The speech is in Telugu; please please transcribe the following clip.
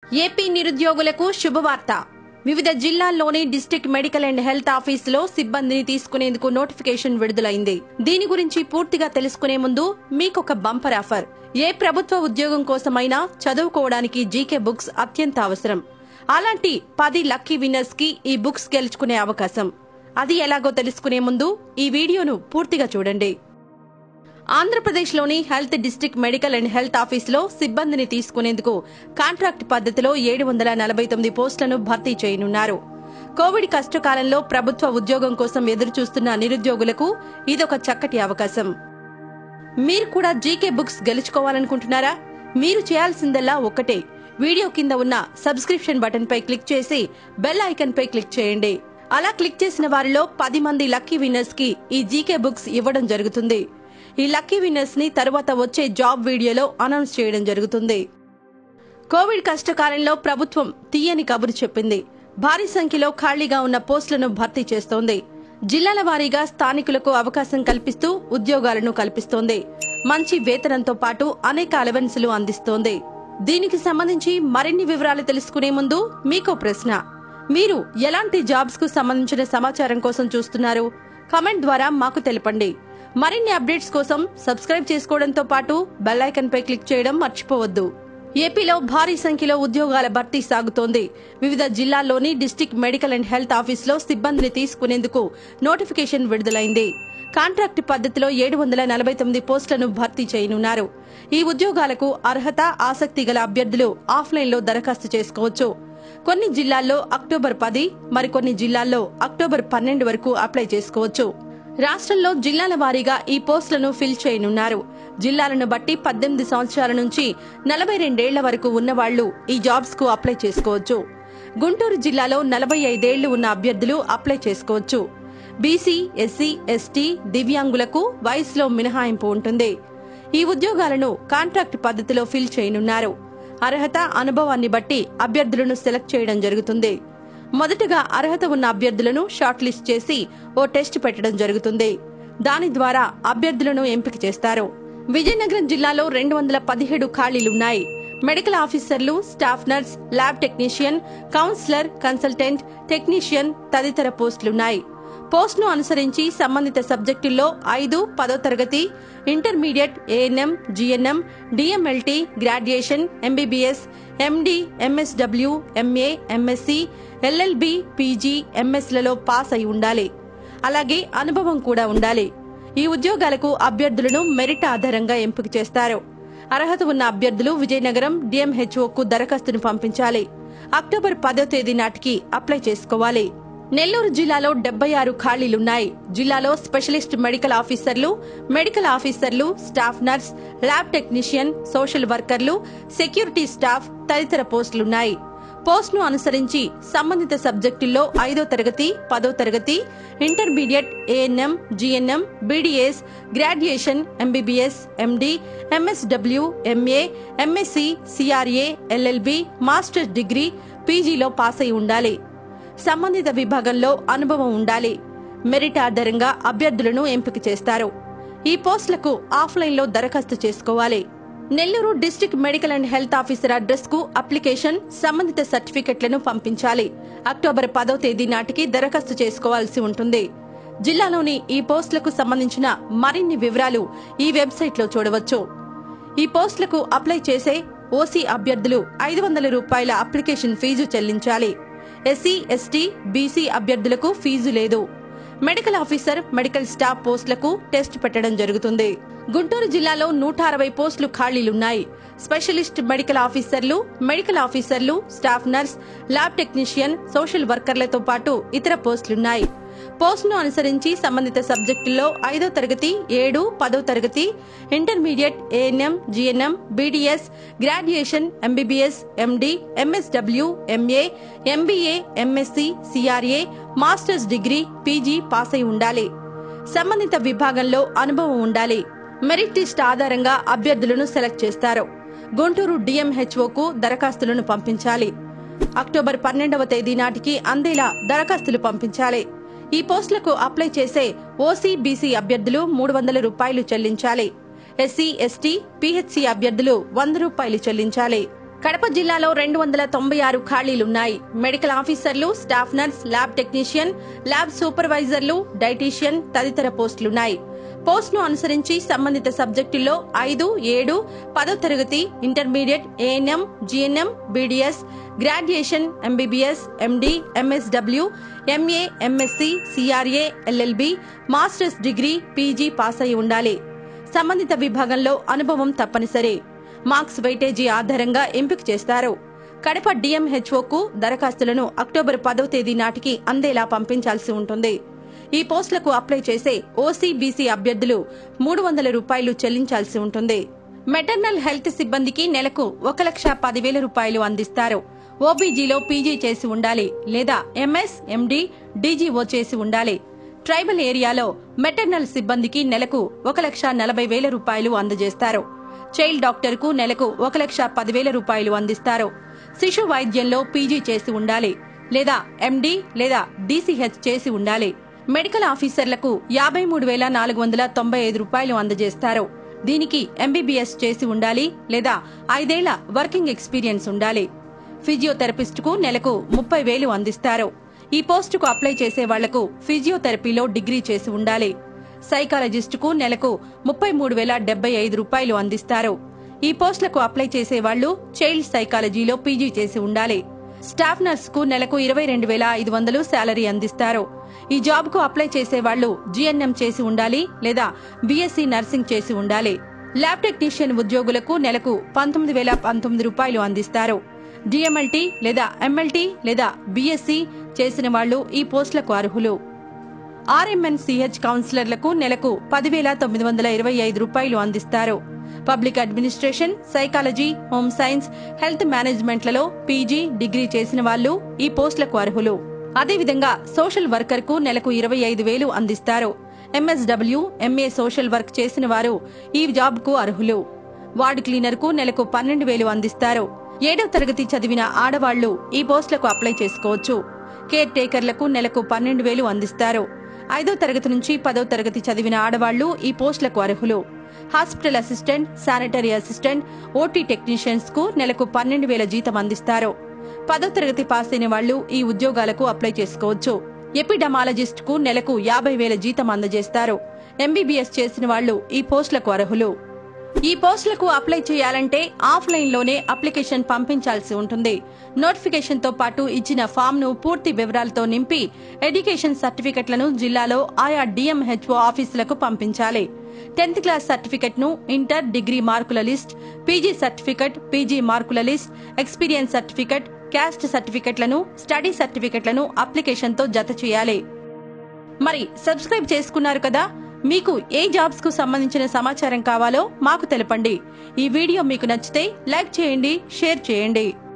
ఏపీ నిరుద్యోగులకు శుభవార్త వివిధ జిల్లాల్లోని డిస్టిక్ మెడికల్ అండ్ హెల్త్ ఆఫీసులో సిబ్బందిని తీసుకునేందుకు నోటిఫికేషన్ విడుదలైంది దీని గురించి పూర్తిగా తెలుసుకునే ముందు మీకొక బంపర్ ఆఫర్ ఏ ప్రభుత్వ ఉద్యోగం కోసమైనా చదువుకోవడానికి జీకే బుక్స్ అత్యంత అవసరం అలాంటి పది లక్కీ విన్నర్స్ కి ఈ బుక్స్ గెలుచుకునే అవకాశం అది ఎలాగో తెలుసుకునే ముందు ఈ వీడియోను పూర్తిగా చూడండి ఆంధ్రప్రదేశ్లోని health district medical and health ఆఫీసులో సిబ్బందిని తీసుకునేందుకు కాంట్రాక్ట్ పద్ధతిలో ఏడు వందల నలభై తొమ్మిది పోస్టులను భర్తీ చేయనున్నారు కోవిడ్ కష్టకాలంలో ప్రభుత్వ ఉద్యోగం కోసం ఎదురుచూస్తున్న నిరుద్యోగులకు ఇదొక చక్కటి అవకాశం మీరు కూడా జీకే బుక్స్ గెలుచుకోవాలనుకుంటున్నారా మీరు చేయాల్సిందల్లా ఒక్కటే వీడియో కింద ఉన్న సబ్స్క్రిప్షన్ బటన్ పై క్లిక్ చేసి బెల్ ఐకన్ పై క్లిక్ చేయండి అలా క్లిక్ చేసిన వారిలో పది మంది లక్కీ విన్నర్స్ కి ఈ జీకే బుక్స్ ఇవ్వడం జరుగుతుంది ఈ లక్కీ విన్నర్స్ ని తరువాత వచ్చే జాబ్ వీడియోలో అనౌన్స్ చేయడం జరుగుతుంది కోవిడ్ కష్టకాలంలో ప్రభుత్వం తీయని కబురు చెప్పింది భారీ సంఖ్యలో ఖాళీగా ఉన్న పోస్టులను భర్తీ చేస్తోంది జిల్లాల వారీగా స్థానికులకు అవకాశం కల్పిస్తూ ఉద్యోగాలను కల్పిస్తోంది మంచి వేతనంతో పాటు అనేక అలవెన్సులు అందిస్తోంది దీనికి సంబంధించి మరిన్ని వివరాలు తెలుసుకునే ముందు మీకో ప్రశ్న మీరు ఎలాంటి జాబ్స్ కు సంబంధించిన సమాచారం కోసం చూస్తున్నారు కమెంట్ ద్వారా మాకు తెలపండి మరిన్ని అప్డేట్స్ కోసం సబ్స్క్రైబ్ చేసుకోవడంతో పాటు బెల్ ఐకన్ పై క్లిక్ చేయడం మర్చిపోవద్దు ఏపీలో భారీ సంఖ్యలో ఉద్యోగాల భర్తీ సాగుతోంది వివిధ జిల్లాల్లోని డిస్టిక్ మెడికల్ అండ్ హెల్త్ ఆఫీసులో సిబ్బందిని తీసుకునేందుకు నోటిఫికేషన్ విడుదలైంది కాంట్రాక్ట్ పద్ధతిలో ఏడు వందల నలభై తొమ్మిది పోస్టులను భర్తీ చేయనున్నారు ఈ ఉద్యోగాలకు అర్హత ఆసక్తి గల అభ్యర్థులు ఆఫ్లైన్లో దరఖాస్తు చేసుకోవచ్చు కొన్ని జిల్లాల్లో అక్టోబర్ పది మరికొన్ని జిల్లాల్లో అక్టోబర్ పన్నెండు వరకు అప్లై చేసుకోవచ్చు రాష్ట్రంలో జిల్లాల వారీగా ఈ పోస్టులను ఫిల్ చేయనున్నారు జిల్లాలను బట్టి పద్దెనిమిది సంవత్సరాల నుంచి నలభై రెండేళ్ల వరకు ఉన్నవాళ్లు ఈ జాబ్స్ కు అప్లై చేసుకోవచ్చు గుంటూరు జిల్లాలో నలభై ఐదేళ్లు ఉన్న అభ్యర్థులు అప్లై చేసుకోవచ్చు బీసీ ఎస్సీ ఎస్టీ దివ్యాంగులకు వయసులో మినహాయింపు ఉంటుంది ఈ ఉద్యోగాలను కాంట్రాక్ట్ పద్ధతిలో ఫిల్ చేయనున్నారు అర్హత అనుభవాన్ని బట్టి అభ్యర్థులను సెలెక్ట్ చేయడం జరుగుతుంది మొదటగా అర్హత ఉన్న అభ్యర్థులను షార్ట్ లిస్ట్ చేసి ఓ టెస్ట్ పెట్టడం జరుగుతుంది దాని ద్వారా అభ్యర్థులను ఎంపిక చేస్తారు విజయనగరం జిల్లాలో రెండు వందల పదిహేడు ఖాళీలున్నాయి మెడికల్ ఆఫీసర్లు staff nurse lab technician counsellor consultant technician తదితర పోస్టులున్నాయి పోస్ట్ను అనుసరించి సంబంధిత సబ్జెక్టుల్లో ఐదు పదో తరగతి intermediate ANM GNM DMLT graduation MBBS MD MSW MA MSc LLB PG ఎంఎస్లలో పాస్ అయి ఉండాలి అలాగే అనుభవం కూడా ఉండాలి ఈ ఉద్యోగాలకు అభ్యర్థులను మెరిట్ ఆధారంగా ఎంపిక చేస్తారు అర్హత ఉన్న అభ్యర్థులు విజయనగరం డిఎంహెచ్ఓకు దరఖాస్తును పంపించాలి అక్టోబర్ పదో తేదీ నాటికి అప్లై చేసుకోవాలి నెల్లూరు జిల్లాలో డెబ్బై ఆరు ఖాళీలున్నాయి జిల్లాలో స్పెషలిస్ట్ మెడికల్ ఆఫీసర్లు మెడికల్ ఆఫీసర్లు staff nurse lab technician social వర్కర్లు సెక్యూరిటీ స్టాఫ్ తదితర పోస్టులున్నాయి పోస్ట్ను అనుసరించి సంబంధిత సబ్జెక్టుల్లో ఐదో తరగతి పదో తరగతి intermediate ANM GNM BDS graduation MBBS MD MSW MA MSc CRA LLB masters degree పీజీలో పాస్ అయి ఉండాలి సంబంధిత విభాగంలో అనుభవం ఉండాలి మెరిట్ ఆధారంగా అభ్యర్థులను ఎంపిక చేస్తారు ఈ పోస్టులకు ఆఫ్లైన్లో దరఖాస్తు చేసుకోవాలి Nellore district medical and health officer address కు అప్లికేషన్ సంబంధిత సర్టిఫికెట్లను పంపించాలి అక్టోబర్ పదో తేదీ నాటికి దరఖాస్తు చేసుకోవాల్సి ఉంటుంది జిల్లాలోని ఈ పోస్టులకు సంబంధించిన మరిన్ని వివరాలు ఈ వెబ్సైట్లో చూడవచ్చు ఈ పోస్టులకు అప్లై చేసే ఓసీ అభ్యర్థులు ఐదు వందల రూపాయల అప్లికేషన్ ఫీజు చెల్లించాలి ఎస్సీ ఎస్టీ బీసీ అభ్యర్థులకు ఫీజు లేదు మెడికల్ ఆఫీసర్ మెడికల్ స్టాఫ్ పోస్టులకు టెస్ట్ పెట్టడం జరుగుతుంది గుంటూరు జిల్లాలో నూట అరవై పోస్టులు ఖాళీలున్నాయి స్పెషలిస్ట్ మెడికల్ ఆఫీసర్లు మెడికల్ ఆఫీసర్లు staff nurse lab technician social వర్కర్లతో పాటు ఇతర పోస్టులున్నాయి పోస్టును అనుసరించి సంబంధిత సబ్జెక్టుల్లో ఐదో తరగతి ఏడు పదో తరగతి intermediate ANM GNM BDS graduation MBBS MD MSW MA MBA MSc CRA masters degree PG pass అయి ఉండాలి సంబంధిత విభాగంలో అనుభవం ఉండాలి మెరిట్ లిస్ట్ ఆధారంగా అభ్యర్థులను సెలెక్ట్ చేస్తారు గుంటూరు డిఎంహెచ్ఓకు దరఖాస్తులను పంపించాలి అక్టోబర్ పన్నెండవ తేదీ నాటికి అందేలా దరఖాస్తులు పంపించాలి ఈ పోస్టులకు అప్లై చేసే ఓసీ బీసీ అభ్యర్థులు మూడు వందల రూపాయలు చెల్లించాలి ఎస్సీ ఎస్టీ పీహెచ్సీ అభ్యర్థులు వంద రూపాయలు చెల్లించాలి కడప జిల్లాలో రెండు వందల తొంభై ఆరు ఖాళీలున్నాయి మెడికల్ ఆఫీసర్లు staff nurse lab technician lab సూపర్వైజర్లు డైటీషియన్ తదితర పోస్టులున్నాయి పోస్టును అనుసరించి సంబంధిత సబ్జెక్టుల్లో ఐదు ఏడు పదో తరగతి intermediate ANM GNM BDS graduation MBBS MD MSW MA MSc CRA LLB masters degree PG pass అయి ఉండాలి సంబంధిత విభాగంలో అనుభవం తప్పనిసరి మార్క్స్ వెయిటేజీ ఆధారంగా ఎంపిక చేస్తారు కడప డిఎంహెచ్ఓకు దరఖాస్తులను అక్టోబర్ పదో తేదీ నాటికి అందేలా పంపించాల్సి ఉంటుంది ఈ పోస్టులకు అప్లై చేసే ఓసీ బీసీ అభ్యర్థులు మూడు వందల రూపాయలు చెల్లించాల్సి ఉంటుంది మెటర్నల్ హెల్త్ సిబ్బందికి నెలకు ఒక లక్ష పదివేల రూపాయలు అందిస్తారు ఓబీజీలో పీజీ చేసి ఉండాలి లేదా ఎంఎస్ ఎండి డీజీఓ చేసి ఉండాలి ట్రైబల్ ఏరియాలో మెటర్నల్ సిబ్బందికి నెలకు ఒక లక్ష నలభై వేల రూపాయలు అందజేస్తారు చైల్డ్ డాక్టర్ కు నెలకు ఒక లక్ష పదివేల రూపాయలు అందిస్తారు శిశు వైద్యంలో పీజీ చేసి ఉండాలి లేదా ఎండి లేదా డీసీహెచ్ చేసి ఉండాలి మెడికల్ ఆఫీసర్లకు యాభై మూడు వేల నాలుగు వందల తొంభై ఐదు రూపాయలు అందజేస్తారు దీనికి ఎంబీబీఎస్ చేసి ఉండాలి లేదా ఐదేళ్ల వర్కింగ్ ఎక్స్పీరియన్స్ ఉండాలి ఫిజియోథెరపిస్ట్ కు నెలకు ముప్పై వేలు అందిస్తారు ఈ పోస్టుకు అప్లై చేసే వాళ్లకు ఫిజియోథెరపీలో డిగ్రీ చేసి ఉండాలి సైకాలజిస్ట్ కు నెలకు ముప్పై మూడు వేల డెబ్బై ఐదు రూపాయలు అందిస్తారు ఈ పోస్టులకు అప్లై చేసే వాళ్లు చైల్డ్ సైకాలజీలో పీజీ చేసి ఉండాలి స్టాఫ్ నర్స్ కు నెలకు ఇరవై రెండు వేల ఐదు వందలు శాలరీ అందిస్తారు ఈ జాబ్ కు అప్లై చేసే వాళ్లు జీఎన్ఎం చేసి ఉండాలి లేదా బీఎస్సీ నర్సింగ్ చేసి ఉండాలి ల్యాబ్ టెక్నీషియన్ ఉద్యోగులకు నెలకు పంతొమ్మిది వేల పంతొమ్మిది రూపాయలు అందిస్తారు డిఎంఎల్టీ లేదా ఎంఎల్టీ లేదా బీఎస్సీ చేసిన వాళ్లు ఈ పోస్టులకు అర్హులు ఆర్ఎంఎన్ సిహెచ్ కౌన్సిలర్లకు నెలకు పదివేల తొమ్మిది వందల ఇరవై ఐదు రూపాయలు అందిస్తారు public administration psychology home science health మేనేజ్మెంట్లలో పీజీ డిగ్రీ చేసిన వాళ్లు ఈ పోస్టులకు అర్హులు అదేవిధంగా సోషల్ వర్కర్ కు నెలకు ఇరవై ఐదు వేలు అందిస్తారు ఎంఎస్డబ్ల్యూ ఎంఏ సోషల్ వర్క్ చేసిన వారు ఈ జాబ్ కు అర్హులు వార్డు క్లీనర్ కు నెలకు పన్నెండు వేలు అందిస్తారు ఏడవ తరగతి చదివిన ఆడవాళ్లు ఈ పోస్టులకు అప్లై చేసుకోవచ్చు కేర్ టేకర్లకు నెలకు పన్నెండు వేలు అందిస్తారు ఐదో తరగతి నుంచి పదో తరగతి చదివిన ఆడవాళ్లు ఈ పోస్టులకు అర్హులు hospital assistant sanitary assistant OT technicians కు నెలకు పన్నెండు వేల జీతం అందిస్తారు పదో తరగతి పాస్ అయిన వాళ్లు ఈ ఉద్యోగాలకు అప్లై చేసుకోవచ్చు ఎపిడమాలజిస్ట్ కు నెలకు యాభై వేల జీతం అందజేస్తారు ఎంబీబీఎస్ చేసిన వాళ్లు ఈ పోస్టులకు అర్హులు ఈ పోస్టులకు అప్లై చేయాలంటే ఆఫ్లైన్ లోనే అప్లికేషన్ పంపించాల్సి ఉంటుంది నోటిఫికేషన్ తో పాటు ఇచ్చిన ఫామ్ ను పూర్తి వివరాలతో నింపి ఎడ్యుకేషన్ సర్టిఫికెట్లను జిల్లాలో ఆయా డిఎంహెచ్ఓ ఆఫీసులకు పంపించాలి టెన్త్ క్లాస్ సర్టిఫికెట్ ను ఇంటర్ డిగ్రీ మార్కుల లిస్ట్ పీజీ సర్టిఫికెట్ పీజీ మార్కుల లిస్ట్ ఎక్స్పీరియన్స్ సర్టిఫికెట్ క్యాస్ట్ సర్టిఫికెట్లను స్టడీ సర్టిఫికెట్లను అప్లికేషన్ తో జత చేయాలి మరి సబ్స్క్రైబ్ చేసుకున్నారు కదా మీకు ఏ జాబ్స్ కు సంబంధించిన సమాచారం కావాలో మాకు తెలపండి ఈ వీడియో మీకు నచ్చితే లైక్ చేయండి షేర్ చేయండి